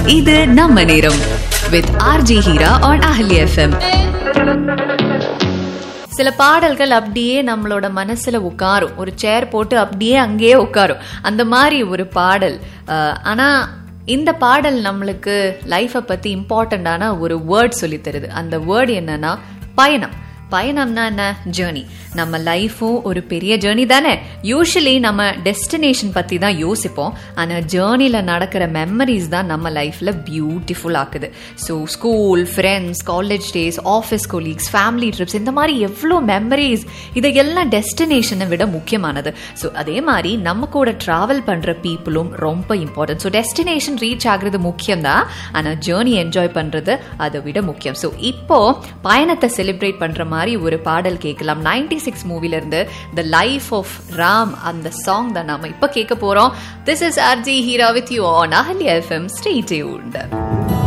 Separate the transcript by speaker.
Speaker 1: இது நம்ம நேரம் with RG Heera on Ahali FM
Speaker 2: சில பாடல்கள் அப்படியே நம்மளோட மனசுல உட்காரும் ஒரு சேர் போட்டு அப்படியே அங்கேயே உட்காரும் அந்த மாதிரி ஒரு பாடல் அஹ், ஆனா இந்த பாடல் நம்மளுக்கு லைஃப்பை பத்தி இம்பார்ட்டண்டான ஒரு வேர்ட் சொல்லி தருது அந்த வேர்ட் என்னன்னா பயணம் பயணம்னா என்ன ஜேர்னி நம்ம லைஃபும் ஒரு பெரிய ஜேர்னி தானே யூஸ்வலி நம்ம டெஸ்டினேஷன் பத்தி தான் யோசிப்போம் ஆனா ஜேர்னில நடக்கிற மெமரிஸ் தான் நம்ம லைஃப்ல பியூட்டிஃபுல் ஆக்குது so school friends college days office colleagues family trips இந்த மாதிரி எவ்வளோ மெமரிஸ் இதையெல்லாம் டெஸ்டினேஷனை விட முக்கியமானது ஸோ அதே மாதிரி நம்ம கூட ட்ராவல் பண்ற பீப்புளும் ரொம்ப இம்பார்ட்டன்ட் ஸோ டெஸ்டினேஷன் ரீச் ஆகுறது முக்கியம் தான் ஆனால் ஜேர்னி என்ஜாய் பண்றது அதை விட முக்கியம் ஸோ இப்போ பயணத்தை செலிப்ரேட் பண்ற மாதிரி ஒரு பாடல் கேட்கலாம் நைன்டி சிக்ஸ் மூவில இருந்து த லைஃப் ஆஃப் ராம் அந்த சாங் தான் நாம இப்போ கேட்க போறோம் this is RG Heera with you on Ahalya FM stay tuned